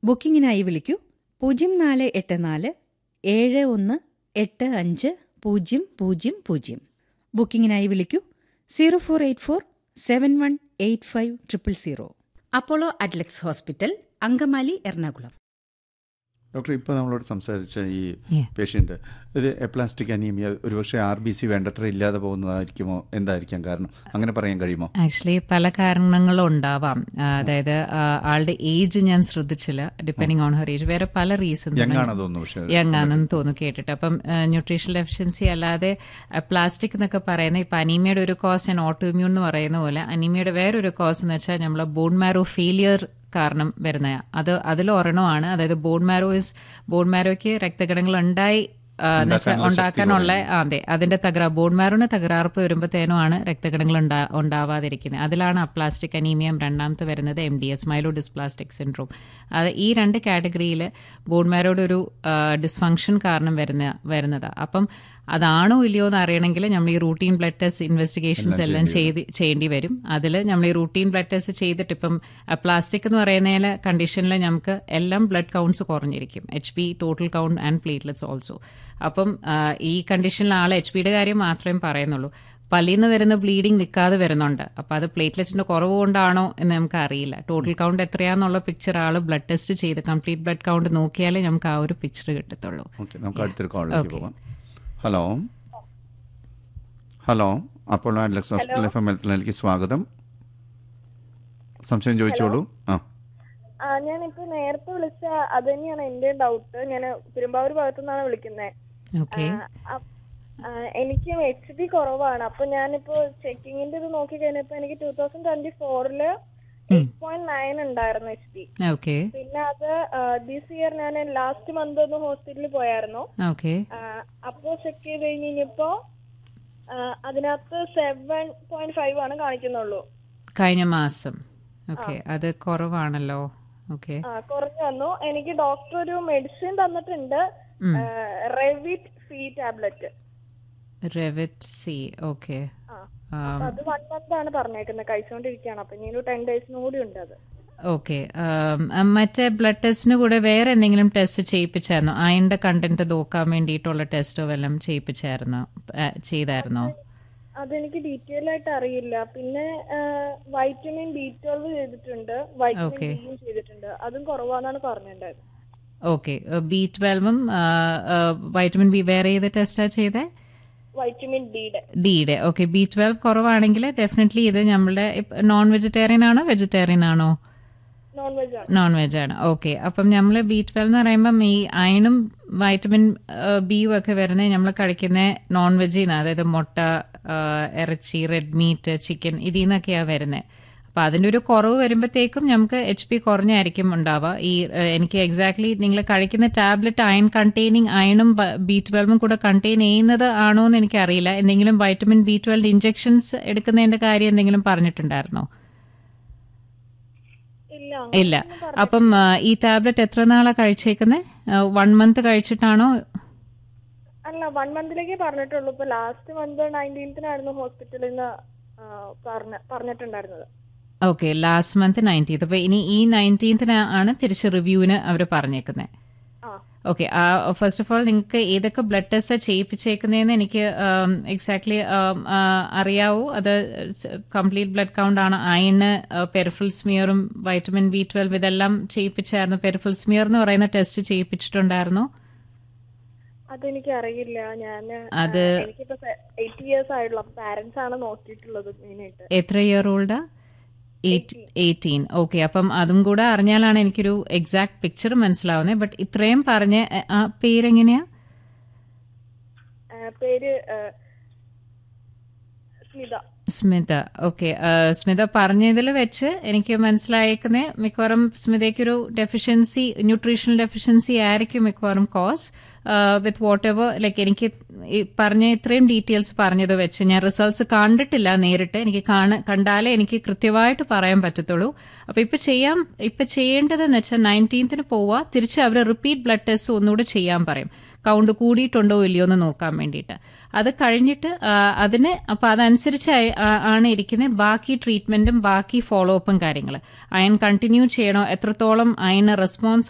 ബുക്കിംഗിനായി വിളിക്കൂ പൂജ്യം നാല് എട്ട് നാല് ഏഴ് ഒന്ന് എട്ട് അഞ്ച് പൂജ്യം പൂജ്യം പൂജ്യം ബുക്കിംഗിനായി വിളിക്കൂ zero four eight four seven one eight five triple zero Apollo Adlux hospital Angamaly Ernakulam doctor ഇപ്പോൾ നമ്മളോട് സംസാരിച്ച ഈ Yeah. പേഷ്യൻ്റ് ഇത് എപ്ലാസ്റ്റിക് അനീമിയ ഒരുപക്ഷെ ആർ ബി സി വേണ്ടത്ര ഇല്ലാതെ പോകുന്നതായിരിക്കുമോ എന്തായിരിക്കാം കാരണം അങ്ങനെ പറയാൻ കഴിയുമോ ആക്ച്വലി പല കാരണങ്ങളും ഉണ്ടാവാം ആ, അതായത് ആ, ആളുടെ ഏജ് ഞാൻ ശ്രദ്ധിച്ചില്ല ഡിപ്പെൻഡിങ് ഓൺ ഹർ ഏജ് വേറെ പല റീസൺസ് യങ് ആണെന്ന് തോന്നുന്നു പക്ഷേ യങ് ആണെന്ന് തോന്നുന്നു കേട്ടിട്ട് അപ്പം ന്യൂട്രീഷൻ ഡെഫിഷ്യൻസി അല്ലാതെ പ്ലാസ്റ്റിക് എന്നൊക്കെ പറയുന്ന ഇപ്പം അനീമിയയുടെ ഒരു കോസ് ഞാൻ ഓട്ടോ ഇമ്മ്യൂൺ എന്ന് പറയുന്ന പോലെ അനീമിയയുടെ വേറൊരു കോസ് എന്ന് വെച്ചാൽ നമ്മളെ ബോൺ മാരോ ഫെയിലിയർ കാരണം വരുന്ന അത് അതിൽ ഒരെണ്ണമാണ് അതായത് ബോൺ മാരോ ഇസ് ബോൺ മാരോയ്ക്ക് രക്തഘടനകൾ ഉണ്ടായി ആ, എന്ന് വെച്ചാൽ ഉണ്ടാക്കാനുള്ള ശക്തി ഉണ്ടാക്കാനുള്ള ആ, അതെ അതിന്റെ തകരാർ ബോൺ മാരോന് തകരാർപ്പ് വരുമ്പോഴത്തേനുമാണ് രക്തഘടനകൾ ഉണ്ടാ ഉണ്ടാവാതിരിക്കുന്നത് അതിലാണ് അപ്ലാസ്റ്റിക് അനീമിയം രണ്ടാമത്തെ വരുന്നത് M D S myelo dysplastic syndrome അത് ഈ രണ്ട് കാറ്റഗറിയിൽ ബോൺ മാരോയുടെ ഒരു ഡിസ്ഫങ്ഷൻ കാരണം വരുന്ന വരുന്നതാണ് അപ്പം അതാണോ ഇല്ലയോ എന്ന് അറിയണമെങ്കിൽ നമ്മൾ ഈ റൂട്ടീൻ ബ്ലഡ് ടെസ്റ്റ് ഇൻവെസ്റ്റിഗേഷൻസ് എല്ലാം ചെയ്ത് ചെയ്യേണ്ടി വരും അതിൽ നമ്മൾ ഈ റൂട്ടീൻ ബ്ലഡ് ടെസ്റ്റ് ചെയ്തിട്ട് ഇപ്പം പ്ലാസ്റ്റിക് എന്ന് പറയുന്നതിലെ കണ്ടീഷനിൽ നമുക്ക് എല്ലാം ബ്ലഡ് കൗണ്ട്സ് കുറഞ്ഞിരിക്കും H P total count and platelets also അപ്പം ആ, ഈ കണ്ടീഷനിൽ ആൾ എച്ച് പിയുടെ കാര്യം മാത്രമേ പറയുന്നുള്ളൂ പല്ലിൽ നിന്ന് വരുന്ന ബ്ലീഡിങ് നിൽക്കാതെ വരുന്നുണ്ട് അപ്പോൾ അത് പ്ലേറ്റ്ലെറ്റിന്റെ കുറവ് കൊണ്ടാണോ എന്ന് നമുക്ക് അറിയില്ല ടോട്ടൽ കൗണ്ട് എത്രയാന്നുള്ള പിക്ചർ ആൾ ബ്ലഡ് ടെസ്റ്റ് ചെയ്ത് കംപ്ലീറ്റ് ബ്ലഡ് കൗണ്ട് നോക്കിയാലേ നമുക്ക് ആ ഒരു പിക്ചർ കിട്ടത്തുള്ളൂ ഓക്കെ നമുക്ക് അടുത്തൊരു കോളിലേക്ക് പോകാം ഹലോ ഹലോ അപ്പോൾ അഡ്ലക്സ് ഹോസ്പിറ്റൽ എഫ് എം ഹെൽത്തിലേക്ക് സ്വാഗതം സംശയം ചോദിച്ചോളൂ ആ ആ ഞാനിപ്പോ നേരത്തെ വിളിച്ച അത് തന്നെയാണ് എന്റെ ഡൗട്ട് ഞാൻ പെരുമ്പാവൂർ ഭാഗത്തു നിന്നാണ് വിളിക്കുന്നത് ഓക്കെ എനിക്ക് എച്ച് ബി കുറവാണ് അപ്പൊ ഞാനിപ്പോ ചെക്കിങ്ങിന്റെ ഇത് നോക്കി കഴിഞ്ഞപ്പോ എനിക്ക് ടൂ തൗസൻഡ് ട്വന്റി ഫോറില് എയ്റ്റ് പോയിന്റ് നയൻ ഉണ്ടായിരുന്നു എച്ച് ബി ഓക്കെ പിന്നെ അത് ദിസ് ഇയർ ഞാൻ ലാസ്റ്റ് മന്ത് ഒന്ന് ഹോസ്പിറ്റലിൽ പോയായിരുന്നു ഓക്കെ ആ, അപ്പോ ചെക്ക് ചെയ്ത് കഴിഞ്ഞപ്പോ അതിനകത്ത് സെവൻ പോയിന്റ് ഫൈവ് ആണ് കാണിക്കുന്നുള്ളൂ കഴിഞ്ഞ മാസം ഓക്കെ അത് കുറവാണല്ലോ ഓക്കെ ആ കുറഞ്ഞു വന്നു എനിക്ക് ഡോക്ടർ ഒരു മെഡിസിൻ തന്നിട്ടുണ്ട് Revit C tablet Revit C okay ആ അപ്പൊ അത് വൺ മന്ത് ആണ് പറഞ്ഞേക്കുന്നത് കഴിച്ചുകൊണ്ടിരിക്കുകയാണ് അപ്പൊ ഇനി ഒരു ടെൻ ഡേയ്സിനും കൂടി ഉണ്ട് അത് ഓക്കെ മറ്റേ ബ്ലഡ് ടെസ്റ്റിന് കൂടെ വേറെ എന്തെങ്കിലും ടെസ്റ്റ് ചെയ്യിപ്പിച്ചായിരുന്നോ അയണിന്റെ കണ്ടന്റ് നോക്കാൻ വേണ്ടിയിട്ടുള്ള ടെസ്റ്റോ വല്ലതും ചെയ്യിപ്പിച്ചായിരുന്നോ ആ, ചെയ്തായിരുന്നോ അതെനിക്ക് ഡീറ്റെയിൽ ആയിട്ട് അറിയില്ല പിന്നെ വൈറ്റമിൻ ബി ട്വൽവ് ചെയ്തിട്ടുണ്ട് വൈറ്റമിൻ Okay. ഡിയും ചെയ്തിട്ടുണ്ട് അതും കുറവാന്നാണ് പറഞ്ഞിട്ടുണ്ടായത് ഓക്കെ ബി ട്വൽവും വൈറ്റമിൻ ബി വേറെ ഏത് ടെസ്റ്റാ ചെയ്തേ വൈറ്റമിൻ ഡിയുടെ ഡിയുടെ ഓക്കെ ബി ട്വൽവ് കുറവാണെങ്കിൽ ഡെഫിനറ്റ്ലി ഇത് നമ്മളുടെ നോൺ വെജിറ്റേറിയൻ ആണോ വെജിറ്റേറിയൻ ആണോ നോൺ വെജ് ആണ് നോൺ വെജ് ആണ് ഓക്കെ അപ്പം നമ്മൾ ബി ട്വൽവ് എന്ന് പറയുമ്പം ഈ അയണും വൈറ്റമിൻ ബിയും ഒക്കെ വരുന്നത് നമ്മൾ കഴിക്കുന്ന നോൺ വെജിൽ നിന്ന് അതായത് മുട്ട ആ, ഇറച്ചി റെഡ് മീറ്റ് ചിക്കൻ ഇതിൽ നിന്നൊക്കെയാണ് വരുന്നത് അപ്പം അതിൻ്റെ ഒരു കുറവ് വരുമ്പോഴത്തേക്കും നമുക്ക് എച്ച് പി കുറഞ്ഞായിരിക്കും ഉണ്ടാവുക ഈ ആ, എനിക്ക് എക്സാക്ട്ലി നിങ്ങൾ കഴിക്കുന്ന ടാബ്ലറ്റ് അയൺ കണ്ടെയ്നിങ് അയണും ബി ട്വൽവും കൂടെ കണ്ടെയ്ൻ ചെയ്യുന്നത് ആണോ എന്ന് എനിക്കറിയില്ല എന്തെങ്കിലും വൈറ്റമിൻ ബി ട്വൽവ് ഇഞ്ചെക്ഷൻസ് എടുക്കുന്നതിൻ്റെ കാര്യം എന്തെങ്കിലും പറഞ്ഞിട്ടുണ്ടായിരുന്നോ ഇല്ല ഇല്ല അപ്പം ആ, ഈ ടാബ്ലറ്റ് എത്ര നാളാ കഴിച്ചേക്കുന്നത് വൺ മന്ത് കഴിച്ചിട്ടാണോ അല്ല വൺ മന്തിലേക്കേ പറഞ്ഞിട്ടുള്ളൂ ഇപ്പൊ ലാസ്റ്റ് മന്ത് നയൻറ്റീൻത്തിനായിരുന്നു ഹോസ്പിറ്റലിൽ നിന്ന് പറഞ്ഞ പറഞ്ഞിട്ടുണ്ടായിരുന്നത് ഓക്കെ ലാസ്റ്റ് മന്ത് നയൻറ്റീൻത്ത് അപ്പോൾ ഇനി ഈ നയൻറ്റീൻത്തിന് ആണ് തിരിച്ച് റിവ്യൂവിന് അവർ പറഞ്ഞേക്കുന്നത് ആ ഓക്കെ ഫസ്റ്റ് ഓഫ് ഓൾ നിങ്ങൾക്ക് ഏതൊക്കെ ബ്ലഡ് ടെസ്റ്റ് ചെയ്യിപ്പിച്ചേക്കുന്നതെന്ന് എനിക്ക് എക്സാക്ട്ലി അറിയാവൂ അത് കംപ്ലീറ്റ് ബ്ലഡ് കൗണ്ട് ആണ് അയണ് പെരിഫിൽ സ്മിയറും വൈറ്റമിൻ ബി ട്വൽവ് ഇതെല്ലാം ചെയ്യിപ്പിച്ചായിരുന്നു പെരിഫിൽ സ്മിയർ എന്ന് പറയുന്ന ടെസ്റ്റ് ചെയ്യിപ്പിച്ചിട്ടുണ്ടായിരുന്നു അതെനിക്ക് അറിയില്ല ഞാൻ അത് എനിക്കിപ്പോ എയ്റ്റ് ഇയേഴ്സ് ആയിട്ടുള്ളൂ അപ്പൊ പാരന്റ്സ് ആണ് നോക്കിയിട്ടുള്ളത് മെയിനായിട്ട് എത്ര ഇയർ ഓൾഡ് എയ്റ്റീൻ ഓക്കെ അപ്പം അതും കൂടെ അറിഞ്ഞാലാണ് എനിക്കൊരു എക്സാക്ട് പിക്ചർ മനസ്സിലാവുന്നത് ബട്ട് ഇത്രയും പറഞ്ഞ എ, ആ പേരെങ്ങനെയാ പേര് ആ, സ്മിത സ്മിത ഓക്കെ സ്മിത പറഞ്ഞതിൽ വെച്ച് എനിക്ക് മനസ്സിലായേക്കുന്നത് മിക്കവാറും സ്മിതയ്ക്കൊരു ഡെഫിഷ്യൻസി ന്യൂട്രീഷണൽ ഡെഫിഷ്യൻസി ആയിരിക്കും മിക്കവാറും cause with whatever like എനിക്ക് ഈ പറഞ്ഞ ഇത്രയും ഡീറ്റെയിൽസ് പറഞ്ഞത് വെച്ച് ഞാൻ റിസൾട്ട്സ് കണ്ടിട്ടില്ല നേരിട്ട് എനിക്ക് കാണ കണ്ടാലേ എനിക്ക് കൃത്യമായിട്ട് പറയാൻ പറ്റത്തുള്ളൂ അപ്പോൾ ഇപ്പം ചെയ്യാം ഇപ്പം ചെയ്യേണ്ടതെന്ന് വെച്ചാൽ നയൻറ്റീൻത്തിന് പോവുക തിരിച്ച് അവർ റിപ്പീറ്റ് ബ്ലഡ് ടെസ്റ്റ് ഒന്നുകൂടെ ചെയ്യാൻ പറയും കൗണ്ട് കൂടിയിട്ടുണ്ടോ ഇല്ലയോ എന്ന് നോക്കാൻ വേണ്ടിയിട്ട് അത് കഴിഞ്ഞിട്ട് ആ, അതിന് അപ്പം അതനുസരിച്ച് ആയി- ആ- ആണ് ഇരിക്കുന്നത് ബാക്കി ട്രീറ്റ്മെന്റും ബാക്കി ഫോളോ അപ്പും കാര്യങ്ങൾ അയൺ കണ്ടിന്യൂ ചെയ്യണോ എത്രത്തോളം അയണ് റെസ്പോൺസ്